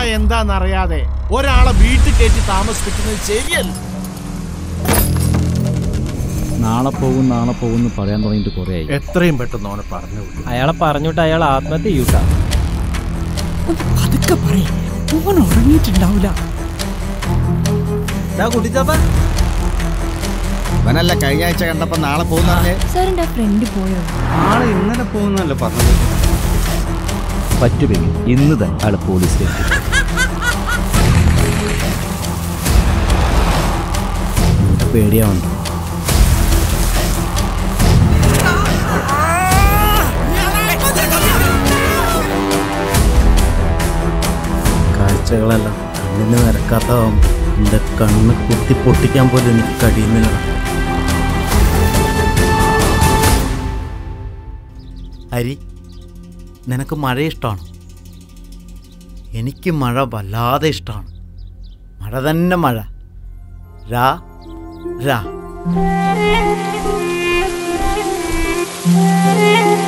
എന്താന്നറിയാതെ ഒരാളെ വീട്ടിൽ കയറ്റി താമസിപ്പിക്കുന്നത് ശരിയല്ല നാളെ പോകും നാളെ പോകും എന്ന് പറയാൻ തുടങ്ങിയിട്ട് കുറേ ആയി എത്രയും പെട്ടെന്ന് അവനെ പറഞ്ഞു വിട്ടു അയാളെ പറഞ്ഞിട്ട് അയാൾ ആത്മഹത്യ ചെയ്യൂട്ടാ അതൊക്കെ പറയും ഓൻ ഉറങ്ങിയിട്ടുണ്ടാവില്ല ഇവനല്ല കഴിഞ്ഞ ആഴ്ച കണ്ടപ്പോ നാളെ പോകുന്നേ സാറിന്റെ ഫ്രണ്ട് പോയോ ആള് ഇന്നലെ പോകുന്നല്ലേ പറഞ്ഞത് പറ്റുമെങ്കിൽ ഇന്ന് തന്നെ അയാൾ പോലീസിലേക്ക് പേടിയാവുന്നു കാഴ്ചകളെല്ലാം കണ്ണിന് നിരക്കാത്തതാവും എൻ്റെ കണ്ണ് കുത്തി പൊട്ടിക്കാൻ പോലും എനിക്ക് കഴിയുന്നില്ല ഹരി നിനക്ക് മഴ ഇഷ്ടമാണ് എനിക്ക് മഴ വല്ലാതെ ഇഷ്ടമാണ് മഴ തന്നെ മഴ രാ രാ Thank you.